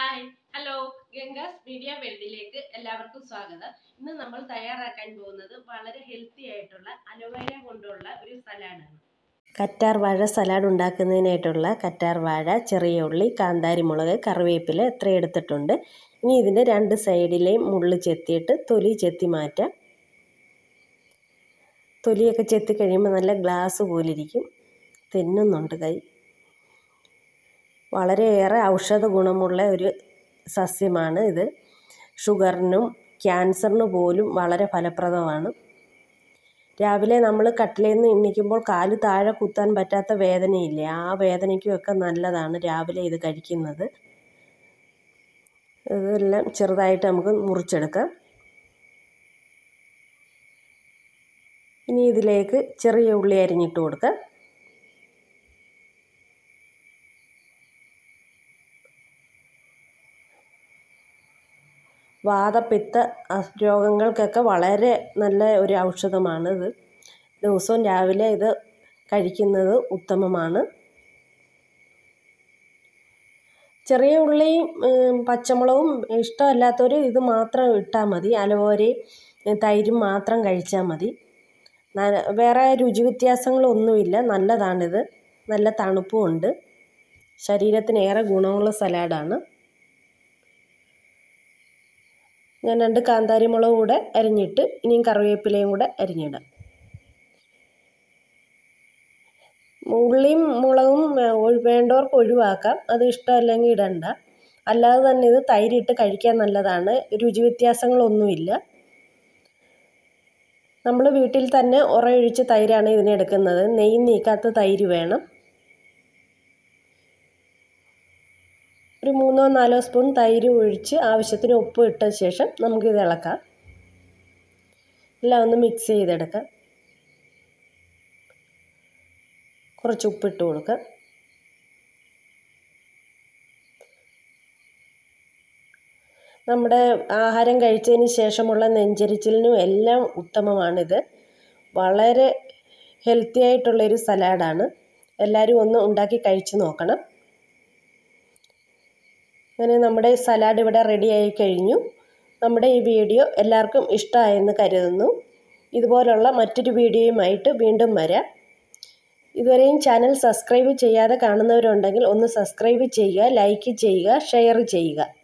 hi hello ഗംഗാസ് media വേൾഡിലേക്ക് എല്ലാവർക്കും സ്വാഗതം ഇന്ന് നമ്മൾ തയ്യാറാക്കാൻ പോകുന്നത് വളരെ ഹെൽത്തി ആയിട്ടുള്ള അലോവേര കൊണ്ടുള്ള ഒരു സലാഡാണ് കറ്റാർ വാഴ സലാഡ് ഉണ്ടാക്കുന്നതിനായിട്ടുള്ള കറ്റാർ വാഴ ചെറിയ ഉള്ളി കാന്താരി മുളക് കറിവേപ്പില എത്ര എടുത്തിട്ടുണ്ട് ഇനി ഇതിൻ്റെ രണ്ട് സൈഡിലെയും മുള്ള് ചെത്തിയിട്ട് തൊലി ചെത്തി മാറ്റാം തൊലിയൊക്കെ ചെത്തി കഴിയുമ്പോൾ നല്ല ഗ്ലാസ് പോലിരിക്കും തിന്നുന്നുണ്ട് കൈ വളരെയേറെ ഔഷധ ഗുണമുള്ള ഒരു സസ്യമാണ് ഇത് ഷുഗറിനും ക്യാൻസറിന് പോലും വളരെ ഫലപ്രദമാണ് രാവിലെ നമ്മൾ കട്ടിലേന്ന് നിന്ന് എണ്ണിക്കുമ്പോൾ കാല് താഴെ കുത്താൻ പറ്റാത്ത വേദനയില്ലേ ആ വേദനയ്ക്കുമൊക്കെ നല്ലതാണ് രാവിലെ ഇത് കഴിക്കുന്നത് ഇതെല്ലാം ചെറുതായിട്ട് നമുക്ക് മുറിച്ചെടുക്കാം ഇനി ഇതിലേക്ക് ചെറിയ ഉള്ളി അരിഞ്ഞിട്ട് കൊടുക്കാം വാതപ്പിത്ത രോഗങ്ങൾക്കൊക്കെ വളരെ നല്ല ഒരു ഔഷധമാണ് ഇത് ദിവസവും രാവിലെ ഇത് കഴിക്കുന്നത് ഉത്തമമാണ് ചെറിയ ഉള്ളിയും പച്ചമുളകും ഇഷ്ടമല്ലാത്തവർ ഇത് മാത്രം ഇട്ടാൽ മതി അലോവേരയും തൈരും മാത്രം കഴിച്ചാൽ മതി വേറെ രുചി വ്യത്യാസങ്ങളൊന്നുമില്ല നല്ലതാണിത് നല്ല തണുപ്പും ഉണ്ട് ശരീരത്തിന് ഏറെ ഗുണമുള്ള സലാഡാണ് ഞാൻ രണ്ട് കാന്താരി മുളക് കൂടെ അരിഞ്ഞിട്ട് ഇനിയും കറിവേപ്പിലയും കൂടെ അരിഞ്ഞിടാം ഉള്ളിയും മുളകും വേണ്ടവർക്ക് ഒഴിവാക്കാം അത് ഇഷ്ടമല്ലെങ്കിൽ ഇടണ്ട അല്ലാതെ തന്നെ ഇത് തൈരിട്ട് കഴിക്കാൻ നല്ലതാണ് രുചി വ്യത്യാസങ്ങളൊന്നുമില്ല നമ്മൾ വീട്ടിൽ തന്നെ ഉറയൊഴിച്ച് തൈരാണ് ഇതിനെടുക്കുന്നത് നെയ്യ് നീക്കാത്ത തൈര് വേണം ഒരു മൂന്നോ നാലോ സ്പൂൺ തൈര് ഒഴിച്ച് ആവശ്യത്തിന് ഉപ്പ് ഇട്ട ശേഷം നമുക്കിത് ഇളക്കാം എല്ലാം ഒന്ന് മിക്സ് ചെയ്തെടുക്കാം കുറച്ച് ഉപ്പിട്ട് കൊടുക്കാം നമ്മുടെ ആഹാരം കഴിച്ചതിന് ശേഷമുള്ള നെഞ്ചരിച്ചിലിനും എല്ലാം ഉത്തമമാണിത് വളരെ ഹെൽത്തി ആയിട്ടുള്ളൊരു സലാഡാണ് എല്ലാവരും ഒന്ന് ഉണ്ടാക്കി കഴിച്ചു നോക്കണം അങ്ങനെ നമ്മുടെ സലാഡ് ഇവിടെ റെഡി ആയി കഴിഞ്ഞു നമ്മുടെ ഈ വീഡിയോ എല്ലാവർക്കും ഇഷ്ടമായെന്ന് കരുതുന്നു ഇതുപോലുള്ള മറ്റൊരു വീഡിയോയുമായിട്ട് വീണ്ടും വരാം ഇതുവരെയും ചാനൽ സബ്സ്ക്രൈബ് ചെയ്യാതെ കാണുന്നവരുണ്ടെങ്കിൽ ഒന്ന് സബ്സ്ക്രൈബ് ചെയ്യുക ലൈക്ക് ചെയ്യുക ഷെയർ ചെയ്യുക